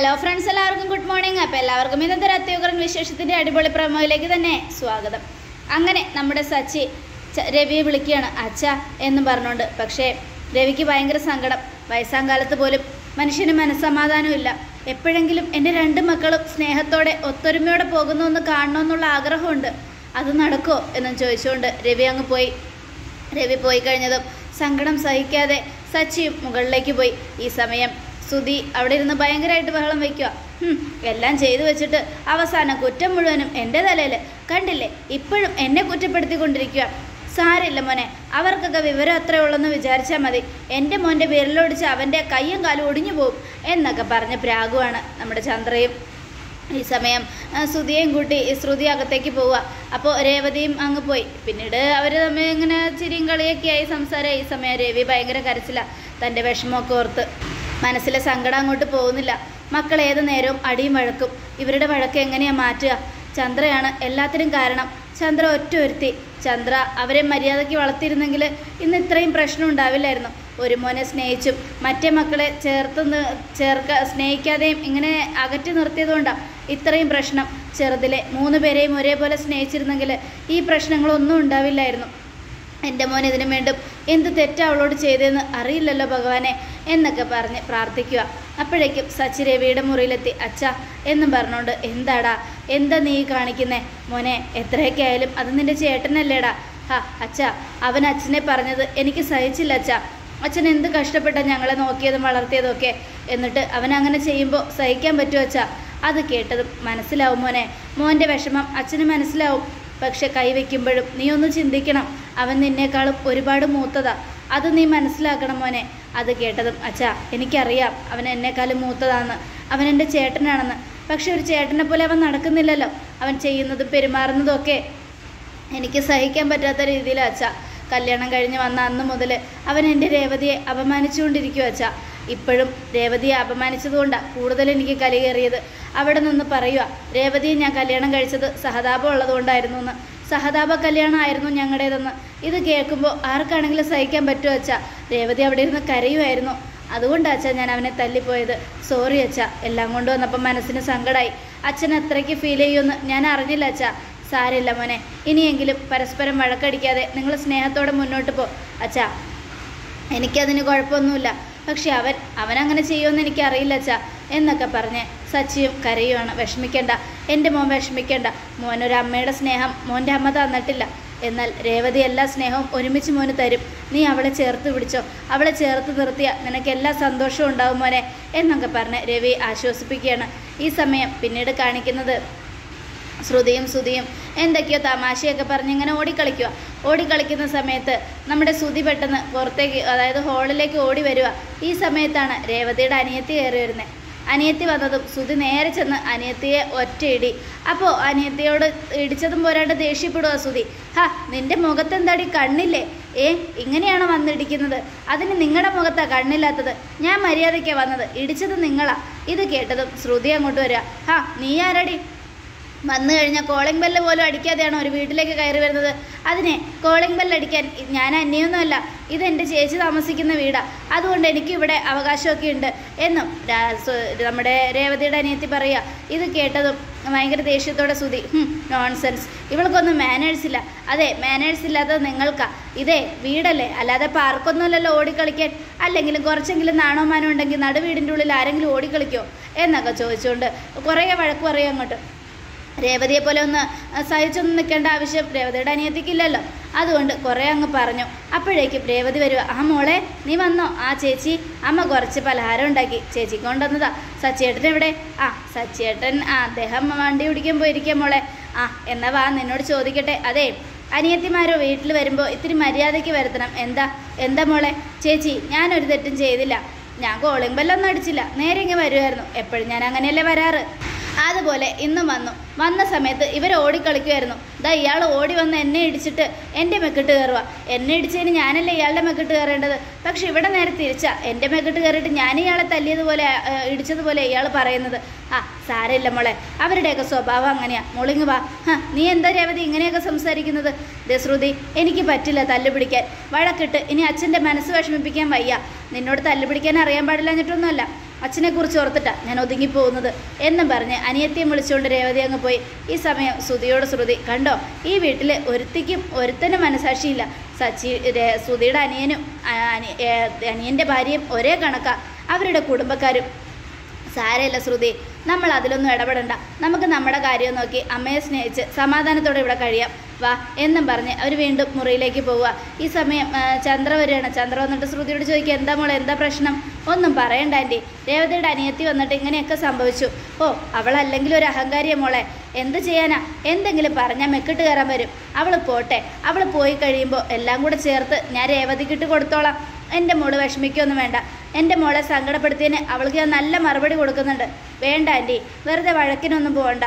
hello friends എല്ലാവർക്കും good morning അപ്പോൾ എല്ലാവർക്കും ഇന്നത്തെ ഒരു അത്യുഗ്രൻ വിശേഷത്തിൻ്റെ അടിപൊളി പ്രമോയിലേക്ക് തന്നെ സ്വാഗതം അങ്ങനെ നമ്മുടെ സച്ചി ച- രവിയെ വിളിക്കുകയാണ് അച്ഛ എന്നും പറഞ്ഞുകൊണ്ട് പക്ഷേ രവിക്ക് ഭയങ്കര സങ്കടം വയസ്സാം കാലത്ത് പോലും മനുഷ്യന് മനസ്സമാധാനമില്ല എപ്പോഴെങ്കിലും എൻ്റെ രണ്ട് മക്കളും സ്നേഹത്തോടെ ഒത്തൊരുമയോടെ പോകുന്നു എന്ന് കാണണമെന്നുള്ള ആഗ്രഹമുണ്ട് അത് നടക്കുമോ എന്നും ചോദിച്ചുകൊണ്ട് രവി അങ്ങ് പോയി രവി പോയി കഴിഞ്ഞതും സങ്കടം സഹിക്കാതെ സച്ചിയും മുകളിലേക്ക് പോയി ഈ സമയം സുധി അവിടെ ഇരുന്ന് ഭയങ്കരമായിട്ട് ബഹളം വയ്ക്കുക ഹും, എല്ലാം ചെയ്തു വെച്ചിട്ട് അവസാനം കുറ്റം മുഴുവനും എൻ്റെ തലയിൽ കണ്ടില്ലേ ഇപ്പോഴും എന്നെ കുറ്റപ്പെടുത്തിക്കൊണ്ടിരിക്കുക സാരില്ല മോനെ അവർക്കൊക്കെ വിവരം അത്രേ ഉള്ളെന്ന് വിചാരിച്ചാൽ മതി എൻ്റെ മോൻ്റെ വിരലൊടിച്ച് അവൻ്റെ കയ്യും കാലും ഒടിഞ്ഞു പോകും എന്നൊക്കെ പറഞ്ഞ് പ്രാഗുവാണ് നമ്മുടെ ചന്ദ്രയും ഈ സമയം ആ, ശ്രുതിയെയും കൂട്ടി ഈ ശ്രുതി അകത്തേക്ക് പോവുക അപ്പോൾ രേവതിയും അങ്ങ് പോയി പിന്നീട് അവർ തമ്മിൽ ഇങ്ങനെ ചിരിയും കളിയൊക്കെ ആയി സംസാരം ഈ സമയം രവി ഭയങ്കര കരച്ചില്ല തൻ്റെ വിഷമമൊക്കെ ഓർത്ത് മനസ്സിലെ സങ്കടം അങ്ങോട്ട് പോകുന്നില്ല മക്കൾ ഏത് നേരവും അടിയും വഴക്കും ഇവരുടെ വഴക്ക് എങ്ങനെയാ മാറ്റുക ചന്ദ്രയാണ് എല്ലാത്തിനും കാരണം ചന്ദ്ര ഒറ്റ ഒരുത്തി ചന്ദ്ര അവരെ മര്യാദയ്ക്ക് വളർത്തിയിരുന്നെങ്കിൽ ഇന്ന് ഇത്രയും പ്രശ്നം ഉണ്ടാവില്ലായിരുന്നു ഒരു മോനെ സ്നേഹിച്ചും മറ്റേ മക്കളെ ചേർത്ത് നി- ചേർക്ക സ്നേഹിക്കാതെയും ഇങ്ങനെ അകറ്റി നിർത്തിയതുകൊണ്ടാണ് ഇത്രയും പ്രശ്നം ചെറുതിലെ മൂന്ന് പേരെയും ഒരേപോലെ സ്നേഹിച്ചിരുന്നെങ്കിൽ ഈ പ്രശ്നങ്ങളൊന്നും ഉണ്ടാവില്ലായിരുന്നു എൻ്റെ മോൻ ഇതിനു വേണ്ടും എന്ത് തെറ്റാ അവളോട് ചെയ്തതെന്ന് അറിയില്ലല്ലോ ഭഗവാനെ എന്നൊക്കെ പറഞ്ഞ് പ്രാർത്ഥിക്കുക അപ്പോഴേക്കും സച്ചി രവിയുടെ മുറിയിലെത്തി അച്ഛ എന്നും പറഞ്ഞുകൊണ്ട് എന്താടാ എന്താ നീ കാണിക്കുന്നേ മോനെ എത്രയൊക്കെ ആയാലും അത് നിന്റെ ചേട്ടനല്ലേടാ ഹാ അച്ഛ അവൻ അച്ഛനെ പറഞ്ഞത് എനിക്ക് സഹിച്ചില്ല അച്ഛ അച്ഛൻ എന്ത് കഷ്ടപ്പെട്ട ഞങ്ങളെ നോക്കിയതും വളർത്തിയതും ഒക്കെ എന്നിട്ട് അവൻ അങ്ങനെ ചെയ്യുമ്പോൾ സഹിക്കാൻ പറ്റുമോ അച്ഛ അത് കേട്ടതും മനസ്സിലാവും മോനെ മോൻ്റെ വിഷമം അച്ഛന് മനസ്സിലാവും പക്ഷെ കൈവയ്ക്കുമ്പോഴും നീ ഒന്ന് ചിന്തിക്കണം അവൻ നിന്നേക്കാളും ഒരുപാട് മൂത്തതാ അത് നീ മനസ്സിലാക്കണം മോനെ അത് കേട്ടതും അച്ഛാ എനിക്കറിയാം അവൻ എന്നെക്കാളും മൂത്തതാന്ന് അവൻ എൻ്റെ ചേട്ടനാണെന്ന് പക്ഷെ ഒരു ചേട്ടനെ പോലെ അവൻ നടക്കുന്നില്ലല്ലോ അവൻ ചെയ്യുന്നതും പെരുമാറുന്നതും ഒക്കെ എനിക്ക് സഹിക്കാൻ പറ്റാത്ത രീതിയിലാണ് അച്ഛ കല്യാണം കഴിഞ്ഞ് വന്ന അന്ന് മുതൽ അവൻ എൻ്റെ രേവതിയെ അപമാനിച്ചുകൊണ്ടിരിക്കുക അച്ഛ ഇപ്പോഴും രേവതിയെ അപമാനിച്ചതുകൊണ്ടാണ് കൂടുതൽ എനിക്ക് കലി കയറിയത് അവിടെ നിന്ന് പറയുക രേവതിയെ ഞാൻ കല്യാണം കഴിച്ചത് സഹതാപം ഉള്ളതുകൊണ്ടായിരുന്നു എന്ന് സഹതാപ കല്യാണമായിരുന്നു ഞങ്ങളുടേതെന്ന് ഇത് കേൾക്കുമ്പോൾ ആർക്കാണെങ്കിലും സഹിക്കാൻ പറ്റുമോ അച്ഛ രേവതി അവിടെ ഇരുന്ന് കരയുമായിരുന്നു അതുകൊണ്ടാണ് അച്ഛാ ഞാൻ അവനെ തല്ലിപ്പോയത് സോറി അച്ഛ എല്ലാം കൊണ്ടുവന്നപ്പോൾ മനസ്സിന് സങ്കടമായി അച്ഛൻ അത്രയ്ക്ക് ഫീൽ ചെയ്യുമെന്ന് ഞാൻ അറിഞ്ഞില്ല അച്ഛാ സാരമില്ല മോനെ ഇനിയെങ്കിലും പരസ്പരം വഴക്കടിക്കാതെ നിങ്ങൾ സ്നേഹത്തോടെ മുന്നോട്ട് പോ അച്ഛാ എനിക്കതിന് കുഴപ്പമൊന്നുമില്ല പക്ഷെ അവൻ അവൻ അങ്ങനെ ചെയ്യുമെന്ന് എനിക്കറിയില്ല അച്ഛാ എന്നൊക്കെ പറഞ്ഞ് സച്ചിയും കരയുവാണ് വിഷമിക്കണ്ട എൻ്റെ മോൻ വിഷമിക്കണ്ട മോനൊരു അമ്മയുടെ സ്നേഹം മോൻ്റെ അമ്മ തന്നിട്ടില്ല എന്നാൽ രേവതി എല്ലാ സ്നേഹവും ഒരുമിച്ച് മോന് തരും നീ അവളെ ചേർത്ത് പിടിച്ചോ അവളെ ചേർത്ത് നിർത്തിയ നിനക്ക് എല്ലാ സന്തോഷവും ഉണ്ടാവും മോനെ എന്നൊക്കെ പറഞ്ഞ് രവി ആശ്വസിപ്പിക്കുകയാണ് ഈ സമയം പിന്നീട് കാണിക്കുന്നത് ശ്രുതിയും ശ്രുതിയും എന്തൊക്കെയോ തമാശയൊക്കെ പറഞ്ഞ് ഇങ്ങനെ ഓടിക്കളിക്കുക ഓടിക്കളിക്കുന്ന സമയത്ത് നമ്മുടെ ശ്രുതി പെട്ടെന്ന് പുറത്തേക്ക് അതായത് ഹോളിലേക്ക് ഓടി വരിക ഈ സമയത്താണ് രേവതിയുടെ അനിയത്തി കയറി വരുന്നത് അനിയത്തി വന്നതും ശ്രുതി നേരെ ചെന്ന് അനിയത്തിയെ ഒറ്റയിടി അപ്പോൾ അനിയത്തിയോട് ഇടിച്ചതും പോരാണ്ട് ദേഷ്യപ്പെടുക ശ്രുതി ഹാ നിന്റെ മുഖത്തെന്താടി കണ്ണില്ലേ ഏ ഇങ്ങനെയാണോ വന്നിടിക്കുന്നത് അതിന് നിങ്ങളുടെ മുഖത്താ കണ്ണില്ലാത്തത് ഞാൻ മര്യാദയ്ക്കാണ് വന്നത് ഇടിച്ചത് നിങ്ങളാ ഇത് കേട്ടതും ശ്രുതി അങ്ങോട്ട് വരിക ഹാ നീ ആരടി വന്നു കഴിഞ്ഞാൽ കോളിംഗ് ബെല്ല് പോലും അടിക്കാതെയാണ് ഒരു വീട്ടിലേക്ക് കയറി വരുന്നത് അതിനെ കോളിംഗ് ബെല്ല് അടിക്കാൻ ഞാൻ അന്യൊന്നുമല്ല ഇത് എൻ്റെ ചേച്ചി താമസിക്കുന്ന വീടാണ് അതുകൊണ്ട് എനിക്കും ഇവിടെ അവകാശമൊക്കെ ഉണ്ട് എന്നും രാ- സു- നമ്മുടെ രേവതിയുടെ അനിയത്തി പറയുക ഇത് കേട്ടതും ഭയങ്കര ദേഷ്യത്തോടെ സുതി നോൺസെൻസ് ഇവൾക്കൊന്നും മാനേഴ്സ് ഇല്ല അതെ മാനേഴ്സ് ഇല്ലാത്തത് നിങ്ങൾക്കാ ഇതേ വീടല്ലേ അല്ലാതെ പാർക്കൊന്നുമല്ലല്ലോ ഓടിക്കളിക്കാൻ അല്ലെങ്കിലും കുറച്ചെങ്കിലും നാണോ മാനോ ഉണ്ടെങ്കിൽ നടുവീടിൻ്റെ ഉള്ളിൽ ആരെങ്കിലും ഓടിക്കളിക്കോ എന്നൊക്കെ ചോദിച്ചുകൊണ്ട് കുറേ വഴക്ക് പറയും അങ്ങോട്ട് രേവതിയെ പോലെ ഒന്ന് സഹിച്ചൊന്നും നിൽക്കേണ്ട ആവശ്യം രേവതിയുടെ അനിയത്തിക്കില്ലല്ലോ അതുകൊണ്ട് കുറേ അങ്ങ് പറഞ്ഞു അപ്പോഴേക്കും രേവതി വരുക ആ മോളെ നീ വന്നോ ആ ചേച്ചി അമ്മ കുറച്ച് പലഹാരം ഉണ്ടാക്കി ചേച്ചി കൊണ്ടുവന്നതാ സച്ചേട്ടൻ എവിടെ ആ സച്ചേട്ടൻ ആ അദ്ദേഹം വണ്ടി ഓടിക്കാൻ പോയിരിക്കാം മോളെ ആ എന്നാ വാ നിന്നോട് ചോദിക്കട്ടെ അതെ അനിയത്തിമാരോ വീട്ടിൽ വരുമ്പോൾ ഇത്തിരി മര്യാദയ്ക്ക് വരുത്തണം എന്താ എന്താ മോളെ ചേച്ചി ഞാനൊരു തെറ്റും ചെയ്തില്ല ഞാൻ കോളിംഗ് ബെല്ലൊന്നും അടിച്ചില്ല നേരെ ഇങ്ങ് വരുമായിരുന്നു എപ്പോഴും ഞാൻ അങ്ങനെയല്ലേ വരാറ് അതുപോലെ ഇന്നും വന്നു വന്ന സമയത്ത് ഇവർ ഓടിക്കളിക്കുമായിരുന്നു ദാ ഇയാൾ ഓടി വന്ന് എന്നെ ഇടിച്ചിട്ട് എൻ്റെ മെക്കിട്ട് കയറുക എന്നെ ഇടിച്ചതിന് ഞാനല്ലേ ഇയാളുടെ മെക്കിട്ട് കയറേണ്ടത് പക്ഷെ ഇവിടെ നേരെ തിരിച്ചാ എൻ്റെ മെക്കിട്ട് കയറിയിട്ട് ഞാൻ ഇയാളെ തല്ലിയതുപോലെ ആ, ഇടിച്ചതുപോലെ ഇയാൾ പറയുന്നത് ആ സാരമില്ല മോളെ അവരുടെയൊക്കെ സ്വഭാവം അങ്ങനെയാ മോളിങ് വാ ഹ, നീ എന്താ രേവതി ഇങ്ങനെയൊക്കെ സംസാരിക്കുന്നത് ദേ ശ്രുതി എനിക്ക് പറ്റില്ല തല്ല് പിടിക്കാൻ വഴക്കിട്ട് ഇനി അച്ഛൻ്റെ മനസ്സ് വിഷമിപ്പിക്കാൻ വയ്യ നിന്നോട് തല്ല് പിടിക്കാൻ അറിയാൻ പാടില്ല എന്നിട്ടൊന്നുമല്ല അച്ഛനെ കുറിച്ച് ഓർത്തിട്ടാ ഞാൻ ഒതുങ്ങിപ്പോകുന്നത് എന്നും പറഞ്ഞ് അനിയത്തിയും വിളിച്ചുകൊണ്ട് രേവതി അങ്ങ് പോയി ഈ സമയം ശ്രുതിയോട് ശ്രുതി കണ്ടോ ഈ വീട്ടിൽ ഒരുത്തിക്കും ഒരുത്തനും മനസാക്ഷിയില്ല സച്ചി രേ- ശ്രുതിയുടെ അനിയനും ആ, അനി- ഏ, അനിയൻ്റെ ഭാര്യയും ഒരേ കണക്കാ അവരുടെ കുടുംബക്കാരും സാരമില്ല ശ്രുതി നമ്മൾ അതിലൊന്നും ഇടപെടണ്ട നമുക്ക് നമ്മുടെ കാര്യം നോക്കി അമ്മയെ സ്നേഹിച്ച് സമാധാനത്തോടെ ഇവിടെ കഴിയാം വാ എന്നും പറഞ്ഞ് അവർ വീണ്ടും മുറിയിലേക്ക് പോവുക ഈ സമയം ആ, ചന്ദ്ര വരികയാണ് ചന്ദ്ര വന്നിട്ട് ശ്രുതിയോട് ചോദിക്കുക എന്താ മോളെ എന്താ പ്രശ്നം ഒന്നും പറയണ്ട ആൻറ്റി രേവതിയുടെ അനിയത്തി വന്നിട്ട് ഇങ്ങനെയൊക്കെ സംഭവിച്ചു ഓ അവളല്ലെങ്കിൽ ഒരു അഹങ്കാരിയ മോളെ എന്ത് ചെയ്യാനാ എന്തെങ്കിലും പറഞ്ഞാൽ മെക്കിട്ട് കയറാൻ വരും അവൾ പോട്ടെ അവൾ പോയി കഴിയുമ്പോൾ എല്ലാം കൂടെ ചേർത്ത് ഞാൻ രേവതിക്കിട്ട് കൊടുത്തോളാം എൻ്റെ മോള് വിഷമിക്കൊന്നും വേണ്ട എൻ്റെ മോളെ സങ്കടപ്പെടുത്തിയതിന് അവൾക്ക് ഞാൻ നല്ല മറുപടി കൊടുക്കുന്നുണ്ട് വേണ്ട ആൻറ്റി വെറുതെ വഴക്കിനൊന്നും പോകണ്ട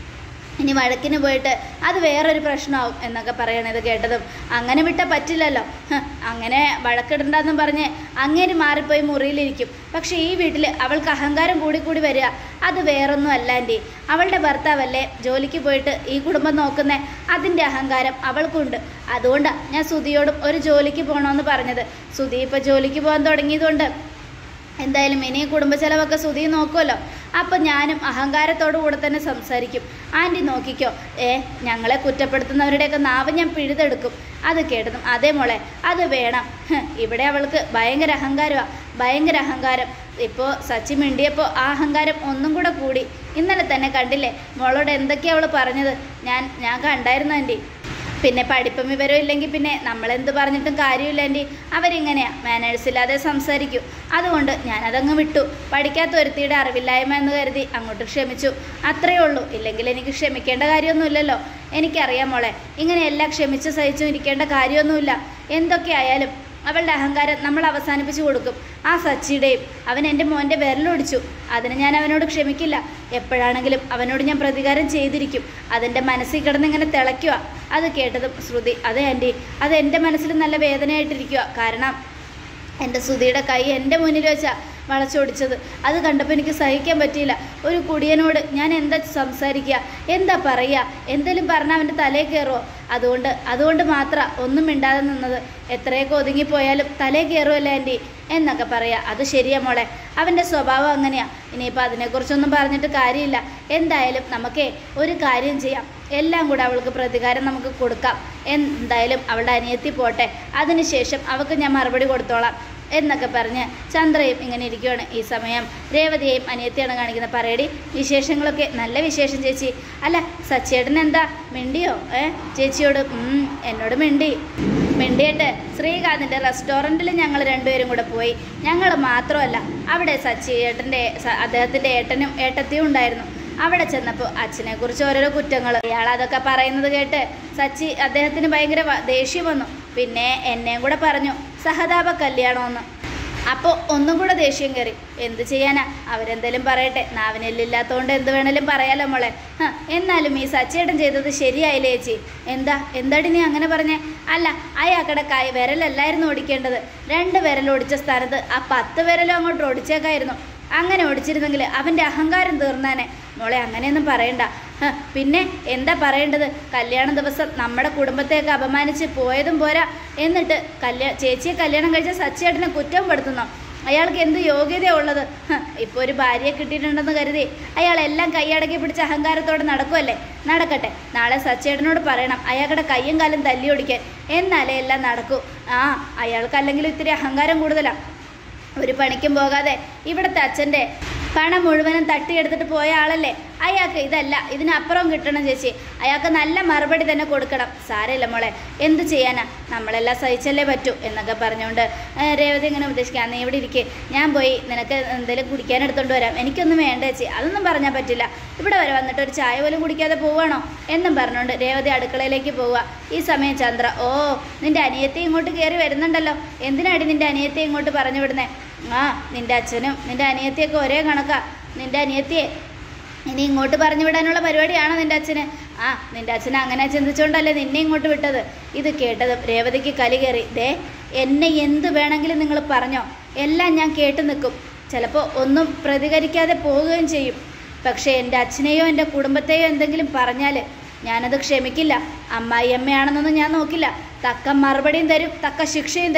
ഇനി വഴക്കിന് പോയിട്ട് അത് വേറൊരു പ്രശ്നമാവും എന്നൊക്കെ പറയണത് കേട്ടതും അങ്ങനെ വിട്ടാൽ പറ്റില്ലല്ലോ ഹ്, അങ്ങനെ വഴക്കിടണ്ടെന്നും പറഞ്ഞ് അങ്ങേര് മാറിപ്പോയി മുറിയിലിരിക്കും പക്ഷേ ഈ വീട്ടിൽ അവൾക്ക് അഹങ്കാരം കൂടി കൂടി വരിക അത് വേറൊന്നും അല്ല ആൻറ്റി അവളുടെ ഭർത്താവല്ലേ ജോലിക്ക് പോയിട്ട് ഈ കുടുംബം നോക്കുന്നേ അതിൻ്റെ അഹങ്കാരം അവൾക്കുണ്ട് അതുകൊണ്ടാണ് ഞാൻ സുധിയോടും ഒരു ജോലിക്ക് പോകണമെന്ന് പറഞ്ഞത് സുധി ഇപ്പോൾ ജോലിക്ക് പോകാൻ തുടങ്ങിയതുകൊണ്ട് എന്തായാലും ഇനി കുടുംബ ചെലവൊക്കെ സുധി നോക്കുമല്ലോ അപ്പം ഞാനും അഹങ്കാരത്തോടു കൂടെ തന്നെ സംസാരിക്കും ആൻറ്റി നോക്കിക്കോ ഏ ഞങ്ങളെ കുറ്റപ്പെടുത്തുന്നവരുടെയൊക്കെ നാവ് ഞാൻ പിഴുതെടുക്കും അത് കേട്ടതും അതേ മോളെ അത് വേണം ഹ്, ഇവിടെ അവൾക്ക് ഭയങ്കര അഹങ്കാരമാണ് ഭയങ്കര അഹങ്കാരം ഇപ്പോൾ സച്ചി മിണ്ടിയപ്പോൾ ആ അഹങ്കാരം ഒന്നും കൂടെ കൂടി ഇന്നലെ തന്നെ കണ്ടില്ലേ മോളോട് എന്തൊക്കെയാണ് അവൾ പറഞ്ഞത് ഞാൻ ഞാൻ കണ്ടായിരുന്നു ആൻറ്റി പിന്നെ പഠിപ്പും വിവരവും ഇല്ലെങ്കിൽ പിന്നെ നമ്മളെന്ത് പറഞ്ഞിട്ടും കാര്യമില്ല ആൻറ്റി അവരിങ്ങനെയാ മാനേഴ്സ് ഇല്ലാതെ സംസാരിക്കൂ അതുകൊണ്ട് ഞാനതങ്ങ് വിട്ടു പഠിക്കാത്ത ഒരുത്തിയുടെ അറിവില്ലായ്മ എന്ന് കരുതി അങ്ങോട്ട് ക്ഷമിച്ചു അത്രയേ ഉള്ളൂ ഇല്ലെങ്കിൽ എനിക്ക് ക്ഷമിക്കേണ്ട കാര്യമൊന്നുമില്ലല്ലോ എനിക്കറിയാം മോളെ ഇങ്ങനെയെല്ലാം ക്ഷമിച്ച് സഹിച്ചും ഇരിക്കേണ്ട കാര്യമൊന്നുമില്ല എന്തൊക്കെയായാലും അവളുടെ അഹങ്കാരം നമ്മൾ അവസാനിപ്പിച്ചു കൊടുക്കും ആ സച്ചിയുടെയും അവൻ എൻ്റെ മോൻ്റെ വിരലൊടിച്ചു അതിന് ഞാൻ അവനോട് ക്ഷമിക്കില്ല എപ്പോഴാണെങ്കിലും അവനോട് ഞാൻ പ്രതികാരം ചെയ്തിരിക്കും അതെൻ്റെ മനസ്സിൽ കിടന്ന് ഇങ്ങനെ തിളയ്ക്കുക അത് കേട്ടതും ശ്രുതി അതെ ആൻറ്റി അത് എൻ്റെ മനസ്സിൽ നല്ല വേദനയായിട്ടിരിക്കുക കാരണം എൻ്റെ ശ്രുതിയുടെ കൈ എൻ്റെ മുന്നിൽ വെച്ചാ വളച്ചൊടിച്ചത് അത് കണ്ടപ്പോൾ എനിക്ക് സഹിക്കാൻ പറ്റിയില്ല ഒരു കുടിയനോട് ഞാൻ എന്താ സംസാരിക്കുക എന്താ പറയുക എന്തെങ്കിലും പറഞ്ഞാൽ അവൻ്റെ തലയിൽ കയറുമോ അതുകൊണ്ട് അതുകൊണ്ട് മാത്രം ഒന്നും മിണ്ടാതെ നിന്നത് എത്രയൊക്കെ ഒതുങ്ങിപ്പോയാലും തലയിൽ കയറുമല്ലോ ആൻറ്റി എന്നൊക്കെ പറയാ അത് ശരിയാ മോളെ അവൻ്റെ സ്വഭാവം അങ്ങനെയാ ഇനിയിപ്പോൾ അതിനെക്കുറിച്ചൊന്നും പറഞ്ഞിട്ട് കാര്യമില്ല എന്തായാലും നമുക്കേ ഒരു കാര്യം ചെയ്യാം എല്ലാം കൂടെ അവൾക്ക് പ്രതികാരം നമുക്ക് കൊടുക്കാം എന്തായാലും അവളുടെ അനിയത്തി പോട്ടെ അതിനുശേഷം അവൾക്ക് ഞാൻ മറുപടി കൊടുത്തോളാം എന്നൊക്കെ പറഞ്ഞ് ചന്ദ്രയും ഇങ്ങനെ ഇരിക്കുകയാണ് ഈ സമയം രേവതിയെയും അനിയത്തിയാണ് കാണിക്കുന്നത് പറയടി വിശേഷങ്ങളൊക്കെ നല്ല വിശേഷം ചേച്ചി അല്ല സച്ചേട്ടൻ എന്താ മിണ്ടിയോ ഏ ചേച്ചിയോട് "ഉം, എന്നോട് മിണ്ടി മിണ്ടിയിട്ട് ശ്രീകാന്തിൻ്റെ റെസ്റ്റോറൻറ്റിൽ ഞങ്ങൾ രണ്ടുപേരും കൂടെ പോയി ഞങ്ങൾ മാത്രമല്ല അവിടെ സച്ചി ഏട്ടൻ്റെ സ- അദ്ദേഹത്തിൻ്റെ ഏട്ടനും ഏട്ടത്തിയും ഉണ്ടായിരുന്നു അവിടെ ചെന്നപ്പോൾ അച്ഛനെ കുറിച്ച് ഓരോരോ കുറ്റങ്ങൾ അയാൾ അതൊക്കെ പറയുന്നത് കേട്ട് സച്ചി അദ്ദേഹത്തിന് ഭയങ്കര വ- ദേഷ്യം വന്നു പിന്നെ എന്നെയും കൂടെ പറഞ്ഞു സഹതാപ കല്യാണമെന്ന് അപ്പോൾ ഒന്നും കൂടെ ദേഷ്യം കയറി എന്ത് ചെയ്യാനാ അവരെന്തേലും പറയട്ടെ നാവിനെല്ലില്ലാത്തതുകൊണ്ട് എന്ത് വേണേലും പറയാലോ മോളെ ഹ, എന്നാലും ഈ സച്ചേട്ടൻ ചെയ്തത് ശരിയായില്ലേ ചേച്ചി എന്താ എന്താടി നീ അങ്ങനെ പറഞ്ഞേ അല്ല അയാക്കടെ കൈ വിരലല്ലായിരുന്നു ഓടിക്കേണ്ടത് രണ്ട് വിരൽ ഓടിച്ച സ്ഥാനത്ത് ആ പത്ത് വിരലും അങ്ങോട്ട് ഓടിച്ചേക്കായിരുന്നു അങ്ങനെ ഓടിച്ചിരുന്നെങ്കിൽ അവൻ്റെ അഹങ്കാരം തീർന്നാനെ മോളെ അങ്ങനെയൊന്നും പറയണ്ട ഹ, പിന്നെ എന്താ പറയേണ്ടത് കല്യാണ ദിവസം നമ്മുടെ കുടുംബത്തെയൊക്കെ അപമാനിച്ച് പോയതും പോരാ എന്നിട്ട് കല്യാ ചേച്ചിയെ കല്യാണം കഴിച്ച സച്ചേട്ടനെ കുറ്റം പെടുത്തുന്നു അയാൾക്ക് എന്ത് യോഗ്യതയാണ് ഉള്ളത് ഹ, ഇപ്പോൾ ഒരു ഭാര്യയെ കിട്ടിയിട്ടുണ്ടെന്ന് കരുതി അയാൾ എല്ലാം കൈയടക്കി പിടിച്ച് അഹങ്കാരത്തോടെ നടക്കുമല്ലേ നടക്കട്ടെ നാളെ സച്ചേട്ടനോട് പറയണം അയാളുടെ കയ്യും കാലും തല്ലി ഓടിക്കാൻ എന്നാലേ എല്ലാം നടക്കൂ ആ അയാൾക്ക് അല്ലെങ്കിൽ ഇത്തിരി അഹങ്കാരം കൂടുതലാണ് ഒരു പണിക്കും പോകാതെ ഇവിടുത്തെ അച്ഛൻ്റെ പണം മുഴുവനും തട്ടിയെടുത്തിട്ട് പോയ ആളല്ലേ അയാൾക്ക് ഇതല്ല ഇതിനപ്പുറം കിട്ടണം ചേച്ചി അയാൾക്ക് നല്ല മറുപടി തന്നെ കൊടുക്കണം സാരമില്ല മോളെ എന്ത് ചെയ്യാനാ നമ്മളെല്ലാം സഹിച്ചല്ലേ പറ്റൂ എന്നൊക്കെ പറഞ്ഞുകൊണ്ട് ഏ, രേവതി ഇങ്ങനെ ഉദ്ദേശിക്കാം നീ ഇവിടെ ഇരിക്കേ ഞാൻ പോയി നിനക്ക് എന്തെങ്കിലും കുടിക്കാൻ എടുത്തോണ്ട് വരാം എനിക്കൊന്നും വേണ്ട ചേച്ചി അതൊന്നും പറഞ്ഞാൽ പറ്റില്ല ഇവിടെ വരെ വന്നിട്ട് ഒരു ചായ പോലും കുടിക്കാതെ പോവാണോ എന്നും പറഞ്ഞുകൊണ്ട് രേവതി അടുക്കളയിലേക്ക് പോവുക ഈ സമയം ചന്ദ്ര ഓ നിന്റെ അനിയത്തി ഇങ്ങോട്ട് കയറി വരുന്നുണ്ടല്ലോ എന്തിനാടി നിന്റെ അനിയത്തി ഇങ്ങോട്ട് പറഞ്ഞു വിടുന്നേ ആ നിന്റെ അച്ഛനും നിന്റെ അനിയത്തിയൊക്കെ ഒരേ കണക്കാ നിന്റെ അനിയത്തിയെ ഇനി ഇങ്ങോട്ട് പറഞ്ഞു വിടാനുള്ള പരിപാടിയാണോ നിന്റെ അച്ഛന് ആ നിന്റെ അച്ഛൻ അങ്ങനെ ചിന്തിച്ചുകൊണ്ടല്ലേ നിന്നെ ഇങ്ങോട്ട് വിട്ടത് ഇത് കേട്ടതും രേവതിക്ക് കലി കയറി ദേ എന്നെ എന്ത് വേണമെങ്കിലും നിങ്ങൾ പറഞ്ഞോ എല്ലാം ഞാൻ കേട്ടു നിൽക്കും ചിലപ്പോൾ ഒന്നും പ്രതികരിക്കാതെ പോവുകയും ചെയ്യും പക്ഷേ എൻ്റെ അച്ഛനെയോ എൻ്റെ കുടുംബത്തെയോ എന്തെങ്കിലും പറഞ്ഞാൽ ഞാനത് ക്ഷമിക്കില്ല അമ്മായി അമ്മയാണെന്നൊന്നും ഞാൻ നോക്കില്ല തക്ക മറുപടിയും തരും തക്ക ശിക്ഷയും തരും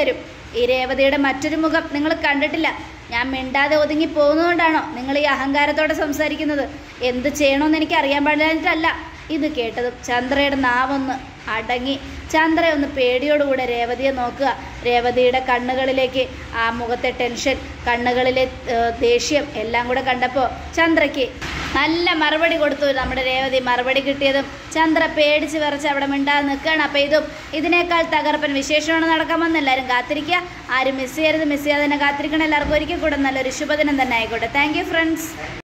ഈ രേവതിയുടെ മറ്റൊരു മുഖം നിങ്ങൾ കണ്ടിട്ടില്ല ഞാൻ മിണ്ടാതെ ഒതുങ്ങി പോകുന്നതുകൊണ്ടാണോ നിങ്ങൾ ഈ അഹങ്കാരത്തോടെ സംസാരിക്കുന്നത് എന്ത് ചെയ്യണമെന്ന് എനിക്ക് അറിയാൻ പാടില്ലാഞ്ഞിട്ടല്ല ഇത് കേട്ടതും ചന്ദ്രയുടെ നാവൊന്ന് അടങ്ങി ചന്ദ്ര ഒന്ന് പേടിയോടുകൂടെ രേവതിയെ നോക്കുക രേവതിയുടെ കണ്ണുകളിലേക്ക് ആ മുഖത്തെ ടെൻഷൻ കണ്ണുകളിലെ ഏഹ്, ദേഷ്യം എല്ലാം കൂടെ കണ്ടപ്പോൾ ചന്ദ്രയ്ക്ക് നല്ല മറുപടി കൊടുത്തു നമ്മുടെ രേവതി മറുപടി കിട്ടിയതും ചന്ദ്ര പേടിച്ച് വിറച്ച് അവിടെ മിണ്ടാതെ നിൽക്കുകയാണ് അപ്പോൾ ഇതും ഇതിനേക്കാൾ തകർപ്പൻ വിശേഷമാണ് നടക്കാമെന്ന് എല്ലാവരും കാത്തിരിക്കുക ആരും മിസ് ചെയ്യരുത് മിസ് ചെയ്യാതെ തന്നെ കാത്തിരിക്കണം എല്ലാവർക്കും ഒരിക്കൽ കൂടെ നല്ലൊരു ശുഭദിനം തന്നെ ആയിക്കോട്ടെ താങ്ക് യു ഫ്രണ്ട്സ്